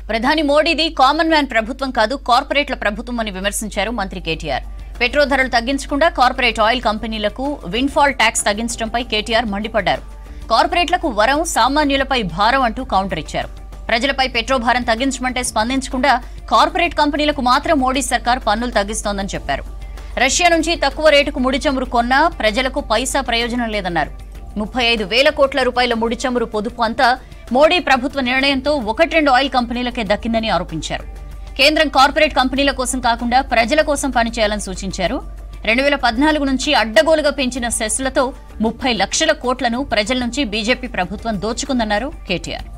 ప్రధాని మోడీది common man ప్రభుత్వం కాదు కార్పొరేట్ల ప్రభుత్వం అని విమర్శించారు మంత్రి కేటీఆర్ పెట్రోల్ ధరలు తగ్గించకుండా కార్పొరేట్ ఆయిల్ కంపెనీలకు విన్ఫాల్ ట్యాక్స్ తగ్గించడంపై కేటీఆర్ మండిపడ్డారు కార్పొరేట్లకు వరం సామాన్యులపై భారం అంటూ కౌంటర్ ఇచ్చారు ప్రజలపై పెట్రో భారం తగ్గించమంటే స్పందించకుండా కార్పొరేట్ కంపెనీలకు మాత్రం మోడీ సర్కార్ పన్నులు తగ్గిస్తోందని చెప్పారు రష్యా నుంచి తక్కువ రేటుకు ముడి చమురు కొన్నా ప్రజలకు పైసా ప్రయోజనం లేదన్నారు ముప్పై ఐదు వేల కోట్ల రూపాయల ముడి చమురు పొదుపు అంతా మోడీ ప్రభుత్వ నిర్ణయంతో ఒకటి రెండు ఆయిల్ కంపెనీలకే దక్కిందని ఆరోపించారు కేంద్రం కార్పొరేట్ కంపెనీల కోసం కాకుండా ప్రజల కోసం పనిచేయాలని సూచించారు రెండు వేల పద్నాలుగు నుంచి అడ్డగోలుగా పెంచిన సెస్లతో ముప్పై లక్షల కోట్లను ప్రజల నుంచి బీజేపీ ప్రభుత్వం దోచుకుందన్నారు కేటీఆర్